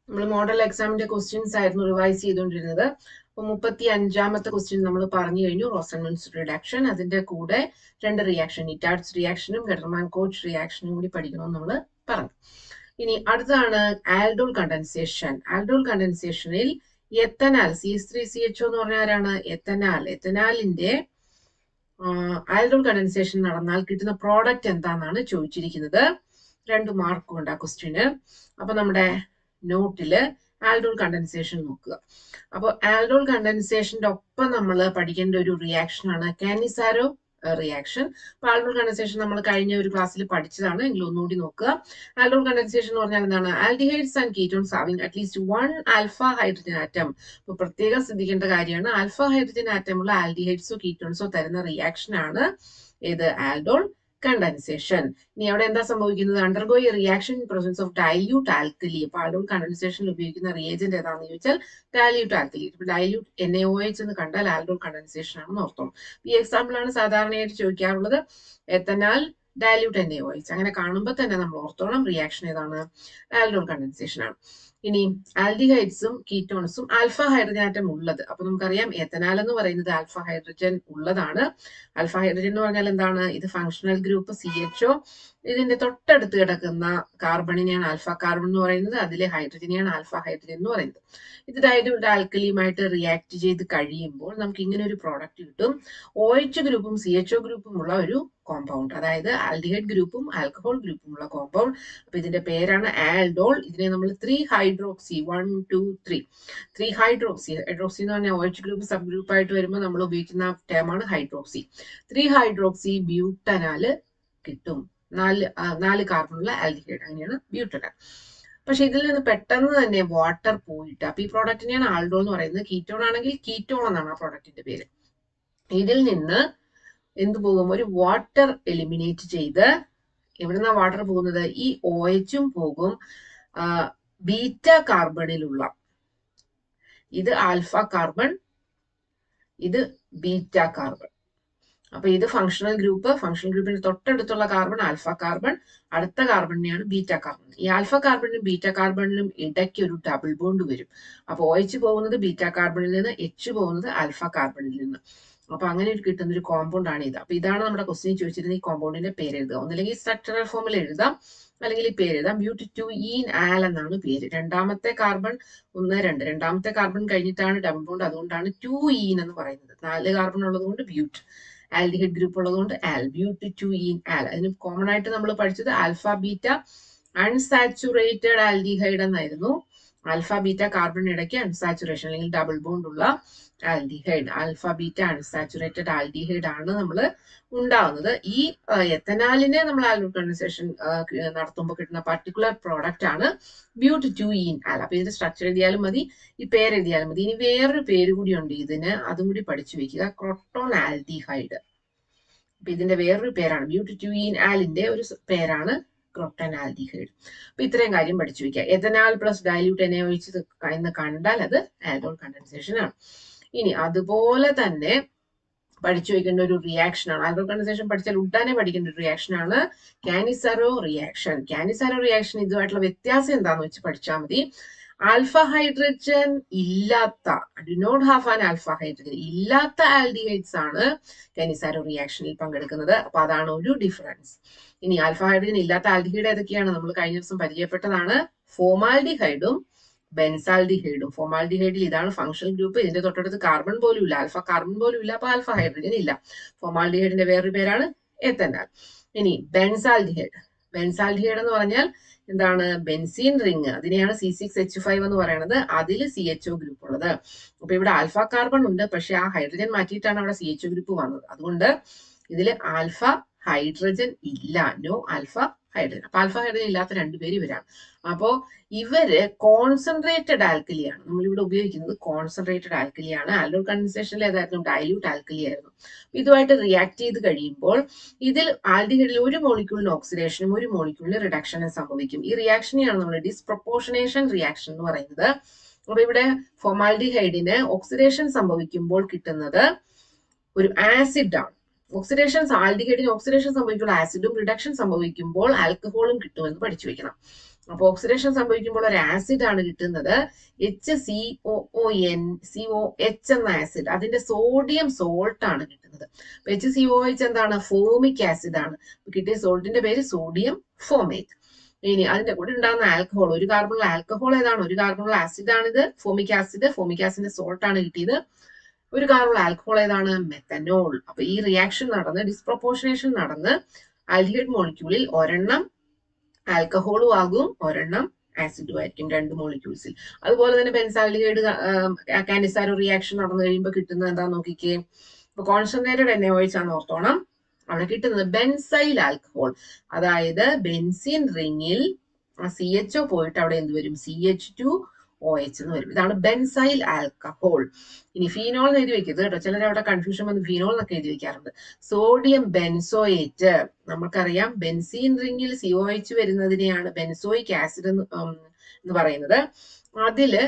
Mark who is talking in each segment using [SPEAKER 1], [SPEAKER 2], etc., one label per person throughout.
[SPEAKER 1] നമ്മൾ മോഡൽ എക്സാമിന്റെ ക്വസ്റ്റ്യൻസ് ആയിരുന്നു റിവൈസ് ചെയ്തുകൊണ്ടിരുന്നത് അപ്പൊ മുപ്പത്തി അഞ്ചാമത്തെ ക്വസ്റ്റ്യൻ നമ്മൾ പറഞ്ഞു കഴിഞ്ഞു റോസൻമൻസ് റിഡക്ഷൻ അതിന്റെ കൂടെ രണ്ട് റിയാക്ഷൻ ഇറ്റാർട്സ് റിയാക്ഷനും ഗെർമാൻ കോച്ച് റിയാക്ഷനും കൂടി പഠിക്കണമെന്ന് നമ്മൾ പറഞ്ഞു ഇനി അടുത്താണ് ആൽഡോൾ കണ്ടൻസേഷൻ ആൽഡോൾ കണ്ടൻസേഷനിൽ ethanal C S three C H എന്ന് പറഞ്ഞ ആരാണ് എത്തനാൽ എത്തനാലിന്റെ ആൽഡോൾ കണ്ടൻസേഷൻ നടന്നാൽ കിട്ടുന്ന പ്രോഡക്റ്റ് എന്താണെന്നാണ് ചോദിച്ചിരിക്കുന്നത് രണ്ട് മാർക്കും ഉണ്ട് ആ ക്വസ്റ്റ്യന് അപ്പൊ നമ്മുടെ നോട്ടില് ആൽഡോൾ കണ്ടൻസേഷൻ നോക്കുക അപ്പോൾ ആൽഡോൾ കണ്ടൻസേഷന്റെ ഒപ്പം നമ്മൾ പഠിക്കേണ്ട ഒരു റിയാക്ഷൻ ആണ് കാനിസാരോ റിയാക്ഷൻ അപ്പൊ ആൽഡോൾ കണ്ടൻസേഷൻ നമ്മൾ കഴിഞ്ഞ ഒരു ക്ലാസ്സിൽ പഠിച്ചതാണ് എങ്കിൽ ഒന്നുകൂടി നോക്കുക ആൽഡോൾ കണ്ടൻസേഷൻ എന്ന് പറഞ്ഞാൽ എന്താണ് aldehydes and ketones having at least one alpha hydrogen atom അപ്പൊ പ്രത്യേകം ശ്രദ്ധിക്കേണ്ട കാര്യമാണ് ആൽഫ ഹൈഡ്രജൻ ആറ്റമുള്ള ആൽഡിഹൈഡ്സോ കീറ്റോൺസോ തരുന്ന റിയാക്ഷൻ ആണ് ഏത് ആൽഡോൾ കണ്ടൻസേഷൻ ഇനി അവിടെ എന്താ സംഭവിക്കുന്നത് undergo a reaction in presence of dilute alkali അപ്പൊ ആൽഡോൾ കണ്ടൻസേഷനിൽ ഉപയോഗിക്കുന്ന റിയേജന്റ് ഏതാണെന്ന് ചോദിച്ചാൽ ഡൈല്യൂട്ട് ആൽക്കലി ഇപ്പൊ dilute N A O H എന്ന് കണ്ടാൽ ആൽഡോൾ കണ്ടൻസേഷൻ ആണെന്ന് ഓർത്തോം ഈ എക്സാമ്പിളാണ് സാധാരണയായിട്ട് ചോദിക്കാറുള്ളത് ethanal dilute N A O H അങ്ങനെ കാണുമ്പോൾ തന്നെ നമ്മൾ ഓർത്തോണം റിയാക്ഷൻ ഏതാണ് ആൽഡോൾ കണ്ടൻസേഷൻ ആണ് ഇനി ആൽഡിഹൈഡ്സും കീറ്റോൺസും ആൽഫ ഹൈഡ്രജൻ ആറ്റം ഉള്ളത് അപ്പൊ നമുക്കറിയാം എത്തനാൽ എന്ന് പറയുന്നത് ആൽഫ ഹൈഡ്രജൻ ഉള്ളതാണ് ആൽഫ ഹൈഡ്രജൻ എന്ന് പറഞ്ഞാൽ എന്താണ് ഇത് functional group C H O ഇതിന്റെ തൊട്ടടുത്ത് കിടക്കുന്ന കാർബണിനെയാണ് ആൽഫ കാർബൺ എന്ന് പറയുന്നത് അതിലെ ഹൈഡ്രജനെയാണ് ആൽഫ ഹൈഡ്രജൻ എന്ന് പറയുന്നത് ഇത് ഡൈലൂട്ട് ആൽക്കലിയുമായിട്ട് റിയാക്ട് ചെയ്ത് കഴിയുമ്പോൾ നമുക്ക് ഇങ്ങനെ ഒരു പ്രോഡക്റ്റ് കിട്ടും ഒ എച്ച് ഗ്രൂപ്പും സി എച്ച് ഒ ഗ്രൂപ്പും ഉള്ള ഒരു കോമ്പൗണ്ട് അതായത് ആൽഡിഹൈഡ് ഗ്രൂപ്പും ആൽക്കഹോൾ ഗ്രൂപ്പും ഉള്ള കോമ്പൗണ്ട് അപ്പൊ ഇതിന്റെ പേരാണ് ആൽഡോൾ ഇതിനെ നമ്മൾ three hydroxy one two three three hydroxy hydroxy എന്ന് പറഞ്ഞാൽ O H group sub group ആയിട്ട് വരുമ്പോൾ നമ്മൾ ഉപയോഗിക്കുന്ന ടേമാണ് ഹൈഡ്രോക്സി ത്രീ ഹൈഡ്രോക്സി ബ്യൂട്ടനാല് കിട്ടും നാല് നാല് കാർബണുള്ള ആൽഡിഹൈഡ് അങ്ങനെയാണ് ബ്യൂട്ടനാൽ പക്ഷെ ഇതിൽ നിന്ന് പെട്ടെന്ന് തന്നെ വാട്ടർ പോയിട്ട് അപ്പൊ ഈ പ്രോഡക്റ്റിനെയാണ് ആൾഡോൾ എന്ന് പറയുന്നത് കീറ്റോൺ ആണെങ്കിൽ കീറ്റോൺ എന്നാണ് ആ പ്രോഡക്റ്റിന്റെ പേര് ഇതിൽ നിന്ന് എന്ത് പോകും ഒരു വാട്ടർ എലിമിനേറ്റ് ചെയ്ത് എവിടുന്ന വാട്ടർ പോകുന്നത് ഈ ഒ എച്ചും പോകും ബീറ്റ കാർബണിലുള്ള ഇത് ആൽഫ കാർബൺ ഇത് ബീറ്റ കാർബൺ അപ്പൊ ഇത് ഫങ്ഷണൽ ഗ്രൂപ്പ് ഫങ്ഷണൽ ഗ്രൂപ്പിന്റെ തൊട്ടടുത്തുള്ള കാർബൺ ആൽഫ കാർബൺ അടുത്ത കാർബണിനെയാണ് ബീറ്റ കാർബൺ ഈ ആൽഫ കാർബണിനും ബീറ്റ കാർബണിനും ഇടയ്ക്ക് ഒരു ഡബിൾ ബോണ്ട് വരും അപ്പൊ ഒ എച്ച് പോകുന്നത് ബീറ്റ കാർബണിൽ നിന്ന് എച്ച് പോകുന്നത് ആൽഫ കാർബണിൽ നിന്ന് അപ്പൊ അങ്ങനെ ഒരു കിട്ടുന്ന ഒരു കോമ്പൗണ്ട് ആണ് ഇത് അപ്പൊ ഇതാണ് നമ്മുടെ ക്വസ്റ്റ്യൻ ചോദിച്ചിരുന്നത് ഈ കോമ്പൗണ്ടിന്റെ പേര് എഴുതുക ഒന്നില്ലെങ്കിൽ സ്ട്രക്ചറൽ ഫോമിൽ എഴുതാം അല്ലെങ്കിൽ ഈ പേര് എഴുതാം ബ്യൂട്ടി ടു ഈൻ ആൽ എന്നാണ് പേര് രണ്ടാമത്തെ കാർബൺ ഒന്ന് രണ്ട് രണ്ടാമത്തെ കാർബൺ കഴിഞ്ഞിട്ടാണ് ഡബിൾ ബോണ്ട് അതുകൊണ്ടാണ് ടു ഈൻ എന്ന് പറയുന്നത് നാല് കാർബൺ ഉള്ളത് കൊണ്ട് ബ്യൂട്ട് ആൽഡിഹൈഡ് ഗ്രൂപ്പ് ഉള്ളതുകൊണ്ട് al but two ene al അതിന് കോമൺ ആയിട്ട് നമ്മൾ പഠിച്ചത് ആൽഫ ബീറ്റ അൺസാച്ചുറേറ്റഡ് ആൽഡിഹൈഡ് എന്നായിരുന്നു ആൽഫ ബീറ്റ കാർബൺ ഇടയ്ക്ക് അൺസാച്ചുറേഷൻ അല്ലെങ്കിൽ ഡബിൾ ബോണ്ട് ഉള്ള aldehyde alpha beta unsaturated aldehyde ആണ് നമ്മൾ ഉണ്ടാവുന്നത് ഈ എത്തനാലിനെ നമ്മൾ ആൽഡോൾ കണ്ടൻസേഷൻ നടത്തുമ്പോൾ കിട്ടുന്ന പർട്ടിക്കുലർ പ്രോഡക്റ്റ് ആണ് ബ്യൂട്ടി ടു ഈൻ ആൽ അപ്പൊ ഇതിന്റെ സ്ട്രക്ചർ എഴുതിയാലും മതി ഈ പേര് എഴുതിയാലും മതി ഇനി വേറൊരു പേര് കൂടി ഉണ്ട് ഇതിന് അതും കൂടി പഠിച്ചു വെക്കുക ക്രോട്ടോൺ ആൽഡിഹൈഡ് അപ്പൊ ഇതിന്റെ വേറൊരു പേരാണ് ബ്യൂട്ടി ടു ഈൻ ആലിന്റെ ഒരു പേരാണ് ക്രോട്ടൺ ആൽഡിഹൈഡ് അപ്പൊ ഇത്രയും കാര്യം പഠിച്ചു വെക്കുക എഥനാൽ പ്ലസ് ഡൈല്യൂട്ട് എന്നെ ഒഴിച്ച് എന്ന് കണ്ടാൽ അത് ആൽഡോൾ കണ്ടൻസേഷൻ ആണ് ഇനി അതുപോലെ തന്നെ പഠിച്ചു വെക്കേണ്ട ഒരു റിയാക്ഷൻ ആണ് ആൽഡോൾ കണ്ടൻസേഷൻ പഠിച്ചാൽ ഉടനെ പഠിക്കേണ്ട ഒരു റിയാക്ഷൻ ആണ് കാനിസറോ റിയാക്ഷൻ കാനിസറോ റിയാക്ഷൻ ഇതുമായിട്ടുള്ള വ്യത്യാസം എന്താണെന്ന് വെച്ച് പഠിച്ചാൽ മതി ആൽഫ ഹൈഡ്രജൻ ഇല്ലാത്ത do not have an alpha hydrogen ഇല്ലാത്ത ആൽഡിഹൈഡ്സ് ആണ് കാനിസാരോ റിയാക്ഷനിൽ പങ്കെടുക്കുന്നത് അപ്പൊ അതാണ് ഒരു ഡിഫറൻസ് ഇനി ആൽഫ ഹൈഡ്രജൻ ഇല്ലാത്ത ആൽഡിഹൈഡ് ഏതൊക്കെയാണ് നമ്മൾ കഴിഞ്ഞ ദിവസം പരിചയപ്പെട്ടതാണ് ഫോമാൽഡിഹൈഡും ബെൻസാൽഡിഹൈഡും ഫോമാൽഡിഹൈഡിൽ ഇതാണ് ഫംഗ്ഷണൽ ഗ്രൂപ്പ് ഇതിന്റെ തൊട്ടടുത്ത് കാർബൺ പോലും ഇല്ല ആൽഫ കാർബൺ പോലും ഇല്ല അപ്പൊ ആൽഫ ഹൈഡ്രജൻ ഇല്ല ഫോമാൽഡിഹൈഡിന്റെ വേറൊരു പേരാണ് എത്തനാൽ ഇനി ബെൻസാൽഡിഹൈഡ് ബെൻസാൽഡിഹൈഡ് എന്ന് പറഞ്ഞാൽ എന്താണ് ബെൻസീൻ റിങ് അതിനെയാണ് സി സിക്സ് എച്ച് ഫൈവ് എന്ന് പറയുന്നത് അതിൽ സി എച്ച് ഒ ഗ്രൂപ്പ് ഉള്ളത് അപ്പൊ ഇവിടെ ആൽഫ കാർബൺ ഉണ്ട് പക്ഷെ ആ ഹൈഡ്രജൻ മാറ്റിയിട്ടാണ് അവിടെ സി എച്ച് ഒ ഗ്രൂപ്പ് വന്നത് അതുകൊണ്ട് ഇതിൽ ആൽഫ ഹൈഡ്രജൻ ഇല്ല നോ ആൽഫ ഹൈഡ്രജൻ അപ്പൊ ആൽഫ ഹൈഡ്രജൻ ഇല്ലാത്ത രണ്ടുപേര് ഇവരാണ് അപ്പോ ഇവര് കോൺസെൻട്രേറ്റഡ് ആൽക്കലിയാണ് നമ്മളിവിടെ ഉപയോഗിക്കുന്നത് കോൺസെൻട്രേറ്റഡ് ആൽക്കലിയാണ് ആൽഡോൾ കണ്ടൻസേഷനിൽ ഏതായിരുന്നു ഡൈല്യൂട്ട് ആൽക്കലി ആയിരുന്നു ഇതുമായിട്ട് റിയാക്ട് ചെയ്ത് കഴിയുമ്പോൾ ഇതിൽ ആൽഡിഹൈഡിൽ ഒരു മോളിക്യൂളിന് ഓക്സിഡേഷനും ഒരു മോളിക്യൂളിന് റിഡക്ഷനും സംഭവിക്കും ഈ റിയാക്ഷനെയാണ് നമ്മൾ ഡിസ്പ്രപ്പോർഷനേഷൻ റിയാക്ഷൻ എന്ന് പറയുന്നത് അപ്പൊ ഇവിടെ ഫൊമാൽഡിഹൈഡിന് ഓക്സിഡേഷൻ സംഭവിക്കുമ്പോൾ കിട്ടുന്നത് ഒരു ആസിഡ് ആണ് ഓക്സിഡേഷൻ ആൽഡിഹൈഡിന് ഓക്സിഡേഷൻ സംഭവിക്കുമ്പോൾ ആസിഡും റിഡക്ഷൻ സംഭവിക്കുമ്പോൾ ആൽക്കഹോളും കിട്ടുമെന്ന് പഠിച്ചു വെക്കണം അപ്പൊ ഓക്സിഡേഷൻ സംഭവിക്കുമ്പോൾ ഒരു ആസിഡ് ആണ് കിട്ടുന്നത് H C O O N C O H എന്ന ആസിഡ് അതിന്റെ സോഡിയം സോൾട്ട് ആണ് കിട്ടുന്നത് എച്ച് സി ഒ എച്ച് എന്താണ് ഫോമിക് ആസിഡ് ആണ് കിട്ടിയ സോൾട്ടിന്റെ പേര് സോഡിയം ഫോമേറ്റ് ഇനി അതിന്റെ കൂടെ ഉണ്ടാകുന്ന ആൽക്കഹോൾ ഒരു കാർബണുള്ള ആൽക്കഹോൾ ഏതാണ് ഒരു കാർബണുള്ള ആസിഡ് ആണിത് ഫോമിക് ആസിഡ് ഫോമിക് ആസിഡിന്റെ സോൾട്ട് ആണ് കിട്ടിയത് ഒരു കാർബണുള്ള ആൽക്കഹോൾ ഏതാണ് മെത്തനോൾ അപ്പൊ ഈ റിയാക്ഷൻ നടന്ന് ഡിസ്പ്രപ്പോർഷനേഷൻ നടന്ന് ആൽഡിഹൈഡ് മോളിക്യൂളിൽ ഒരെണ്ണം ആൽക്കഹോളും ആകും ഒരെണ്ണം ആസിഡും ആയിരിക്കും രണ്ട് മോളിക്യൂൾസിൽ അതുപോലെ തന്നെ ബെൻസാൽഡിഹൈഡ് കാൻഡിസാരോ റിയാക്ഷൻ നടന്നു കഴിയുമ്പോൾ കിട്ടുന്നത് എന്താ നോക്കിക്കേ ഇപ്പൊ കോൺസെൻട്രേറ്റഡ് എണ്ണ ഒഴിച്ചാന്ന് ഓർത്തോണം അവിടെ കിട്ടുന്നത് ബെൻസൈൽ ആൽക്കഹോൾ അതായത് ബെൻസിൻ റിങ്ങിൽ സി എച്ച് ഒ പോയിട്ട് അവിടെ എന്ത് വരും C H two O H എന്ന് വരും ഇതാണ് ബെൻസൈൽ ആൽക്കഹോൾ ഇനി ഫീനോൾ എന്ന് എഴുതി വെക്കരുത് കേട്ടോ ചിലർ അവിടെ കൺഫ്യൂഷൻ വന്ന് ഫീനോൾ എന്നൊക്കെ എഴുതി വെക്കാറുണ്ട് സോഡിയം ബെൻസോയേറ്റ് നമുക്കറിയാം ബെൻസീൻ റിങ്ങിൽ സി ഒ എച്ച് വരുന്നതിനെയാണ് ബെൻസോയിക് ആസിഡ് എന്ന് ഉം, എന്ന് പറയുന്നത് അതില്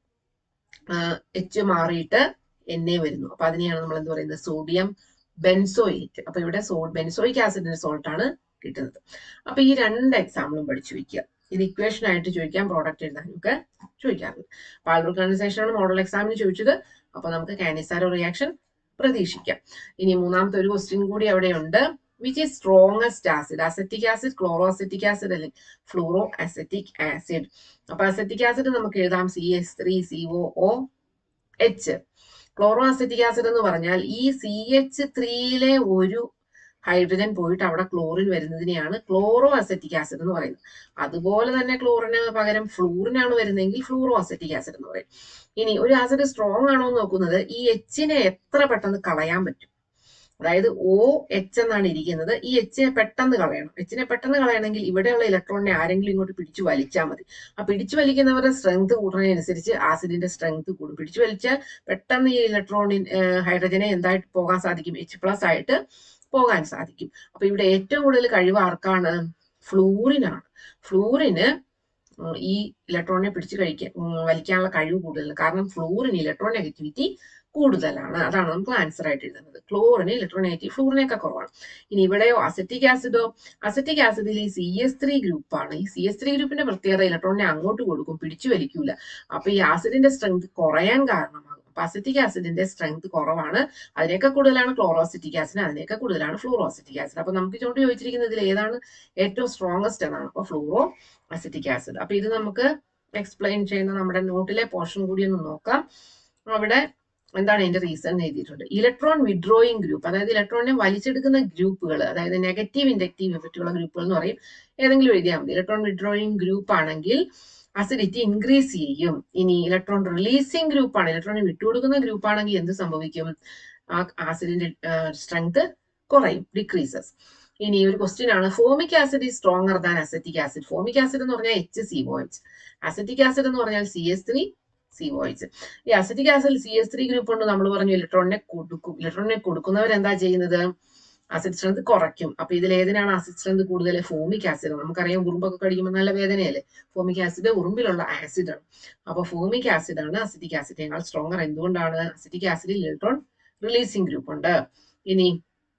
[SPEAKER 1] എച്ച് മാറിയിട്ട് എൻ എ വരുന്നു അപ്പൊ അതിനെയാണ് നമ്മൾ എന്ത് പറയുന്നത് സോഡിയം ബെൻസോയേറ്റ് അപ്പൊ ഇവിടെ സോ ബെൻസോയിക് ആസിഡിന്റെ സോൾട്ട് ആണ് കിട്ടുന്നത് അപ്പൊ ഈ രണ്ട് എക്സാമ്പിളും പഠിച്ചു വെക്കുക ഇത് ഇക്വേഷൻ ആയിട്ട് ചോദിക്കാം പ്രോഡക്റ്റ് എഴുതാനൊക്കെ ചോദിക്കാറുണ്ട് പാൾവർ കണ്ടൻസേഷൻ ആണ് മോഡൽ എക്സാമിന് ചോദിച്ചത് അപ്പൊ നമുക്ക് കാനിസാരോ റിയാക്ഷൻ പ്രതീക്ഷിക്കാം ഇനി മൂന്നാമത്തെ ഒരു ക്വസ്റ്റ്യൻ കൂടി അവിടെ ഉണ്ട് which is strongest acid acetic acid chloro acetic acid അല്ലെങ്കിൽ ഫ്ലൂറോ അസറ്റിക് ആസിഡ് അപ്പൊ അസറ്റിക് ആസിഡ് നമുക്ക് എഴുതാം C S three C O O H chloro acetic acid എന്ന് പറഞ്ഞാൽ ഈ സി എച്ച് ത്രീയിലെ ഒരു ഹൈഡ്രജൻ പോയിട്ട് അവിടെ ക്ലോറിൻ വരുന്നതിനെയാണ് ക്ലോറോ അസറ്റിക് ആസിഡ് എന്ന് പറയുന്നത് അതുപോലെ തന്നെ ക്ലോറിന് പകരം ഫ്ലൂറിനാണ് വരുന്നതെങ്കിൽ ഫ്ലൂറോ അസറ്റിക് ആസിഡ് എന്ന് പറയും ഇനി ഒരു ആസിഡ് സ്ട്രോങ് ആണോ എന്ന് നോക്കുന്നത് ഈ എച്ചിനെ എത്ര പെട്ടെന്ന് കളയാൻ പറ്റും അതായത് ഒ എച്ച് എന്നാണ് ഇരിക്കുന്നത് ഈ എച്ചിനെ പെട്ടെന്ന് കളയണം എച്ചിനെ പെട്ടെന്ന് കളയണമെങ്കിൽ ഇവിടെയുള്ള ഇലക്ട്രോണിനെ ആരെങ്കിലും ഇങ്ങോട്ട് പിടിച്ചു വലിച്ചാൽ മതി ആ പിടിച്ചു വലിക്കുന്നവരുടെ സ്ട്രെങ്ത് കൂടുന്നതിനനുസരിച്ച് ആസിഡിന്റെ സ്ട്രെങ്ത് കൂടും പിടിച്ചു വലിച്ചാൽ പെട്ടെന്ന് ഈ ഇലക്ട്രോണിൻ ഹൈഡ്രജനെ എന്തായിട്ട് പോകാൻ സാധിക്കും എച്ച് പ്ലസ് ആയിട്ട് പോകാൻ സാധിക്കും അപ്പൊ ഇവിടെ ഏറ്റവും കൂടുതൽ കഴിവ് ആർക്കാണ് ഫ്ലൂറിനാണ് ഫ്ലൂറിന് ഉം, ഈ ഇലക്ട്രോണിനെ പിടിച്ചു കഴിക്കാൻ ഉം, വലിക്കാനുള്ള കഴിവ് കൂടുതലാണ് കാരണം ഫ്ലൂറിന് ഇലക്ട്രോൺ നെഗറ്റിവിറ്റി കൂടുതലാണ് അതാണ് നമുക്ക് ആൻസർ ആയിട്ട് എഴുതുന്നത് ക്ലോറിന് ഇലക്ട്രോൺ നെഗറ്റീവ് ഫ്ലൂറിനൊക്കെ കുറവാണ് ഇനി ഇവിടെയോ അസറ്റിക് ആസിഡോ അസറ്റിക് ആസിഡിൽ ഈ സി എസ് ത്രീ ഗ്രൂപ്പാണ് ഈ സി എസ് ത്രീ ഗ്രൂപ്പിന്റെ പ്രത്യേകത ഇലക്ട്രോണിനെ അങ്ങോട്ട് കൊടുക്കും പിടിച്ചു വലിക്കൂല അപ്പൊ ഈ ആസിഡിന്റെ സ്ട്രെങ്ത് കുറയാൻ കാരണമാകും അപ്പൊ അസറ്റിക് ആസിഡിന്റെ സ്ട്രെങ്ത് കുറവാണ് അതിനേക്കാൾ കൂടുതലാണ് ക്ലോറോസിറ്റിക് ആസിഡ് അതിനേക്കാൾ കൂടുതലാണ് ഫ്ലൂറോസിറ്റിക് ആസിഡ് അപ്പൊ നമുക്ക് ചോദ്യം ചോദിച്ചിരിക്കുന്നത് ഇതിൽ ഏതാണ് ഏറ്റവും സ്ട്രോങ്സ്റ്റ് എന്നാണ് അപ്പൊ ഫ്ലൂറോ അസിറ്റിക് ആസിഡ് അപ്പൊ ഇത് നമുക്ക് എക്സ്പ്ലെയിൻ ചെയ്യുന്ന നമ്മുടെ നോട്ടിലെ പോർഷൻ കൂടി ഒന്ന് നോക്കാം അവിടെ എന്താണ് അതിന്റെ റീസൺ എഴുതിയിട്ടുണ്ട് ഇലക്ട്രോൺ വിഡ്രോയിങ് ഗ്രൂപ്പ് അതായത് ഇലക്ട്രോണിനെ വലിച്ചെടുക്കുന്ന ഗ്രൂപ്പുകൾ അതായത് നെഗറ്റീവ് ഇൻഡക്റ്റീവ് എഫക്റ്റുള്ള ഗ്രൂപ്പുകൾ എന്ന് പറയും ഏതെങ്കിലും എഴുതിയാൽ മതി ഇലക്ട്രോൺ വിഡ്രോയിങ് ഗ്രൂപ്പ് ആണെങ്കിൽ അസിഡിറ്റി ഇൻക്രീസ് ചെയ്യും ഇനി ഇലക്ട്രോൺ റിലീസിങ് ഗ്രൂപ്പ് ആണ് ഇലക്ട്രോണിനെ വിട്ടുകൊടുക്കുന്ന ഗ്രൂപ്പ് ആണെങ്കിൽ എന്ത് സംഭവിക്കും ആ ആസിഡിന്റെ സ്ട്രെങ്ത് കുറയും ഡിക്രീസസ് ഇനി ഒരു ക്വസ്റ്റ്യൻ ആണ് formic acid is stronger than acetic acid formic acid എന്ന് പറഞ്ഞാൽ H C O H acetic acid എന്ന് പറഞ്ഞാൽ C S three C O H ഈ acetic acid C S three group കൊണ്ട് നമ്മൾ പറഞ്ഞു ഇലക്ട്രോണിനെ കൊടുക്കും ഇലക്ട്രോണിനെ കൊടുക്കുന്നവർ എന്താ ചെയ്യുന്നത് ആസിഡ് സ്ട്രെങ്ത് കുറയ്ക്കും അപ്പൊ ഇതിൽ ഏതിനാണ് ആസിഡ് സ്ട്രെങ്ത് കൂടുതൽ ഫോമിക് ആസിഡ് നമുക്കറിയാം ഉറുമ്പൊക്കെ കടിക്കുമ്പോൾ നല്ല വേദനയല്ലേ ഫോമിക് ആസിഡ് ഉറുമ്പിലുള്ള ആസിഡ് ആണ് അപ്പൊ ഫോമിക് ആസിഡ് ആണ് അസിറ്റിക് ആസിഡിനേക്കാൾ സ്ട്രോങ്ങർ എന്തുകൊണ്ടാണ് അസിറ്റിക് ആസിഡിൽ ഇലക്ട്രോൺ റിലീസിംഗ് ഗ്രൂപ്പ് ഉണ്ട് ഇനി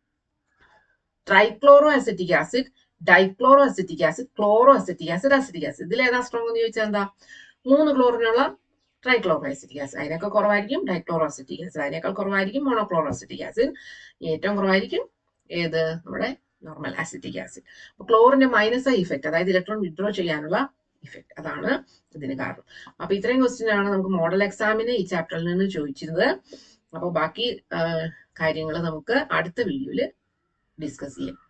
[SPEAKER 1] trichloro acetic acid dichloro acetic acid chloro acetic acid acetic acid ഇതിൽ ഏതാ സ്ട്രോങ് എന്ന് ചോദിച്ചാൽ എന്താ മൂന്ന് ക്ലോറിനുള്ള ട്രൈക്ലോറോ അസിറ്റിക് ആസിഡ് അതിനേക്കാൾ കുറവായിരിക്കും ഡൈക്ലോറോ അസിറ്റിക് ആസിഡ് അതിനേക്കാൾ കുറവായിരിക്കും മോണോക്ലോറോ അസിറ്റിക് ആസിഡ് ഏറ്റവും കുറവായിരിക്കും ഏത് നമ്മുടെ നോർമൽ അസിറ്റിക് ആസിഡ് അപ്പൊ ക്ലോറിന്റെ മൈനസ് ഇഫക്റ്റ് അതായത് ഇലക്ട്രോൺ വിഡ്രോ ചെയ്യാനുള്ള ഇഫക്റ്റ് അതാണ് ഇതിന് കാരണം അപ്പൊ ഇത്രയും ക്വസ്റ്റ്യൻ ആണ് നമുക്ക് മോഡൽ എക്സാമിന് ഈ ചാപ്റ്ററിൽ നിന്ന് ചോദിച്ചിരുന്നത് അപ്പോൾ ബാക്കി കാര്യങ്ങൾ നമുക്ക് അടുത്ത വീഡിയോയിൽ ഡിസ്കസ് ചെയ്യാം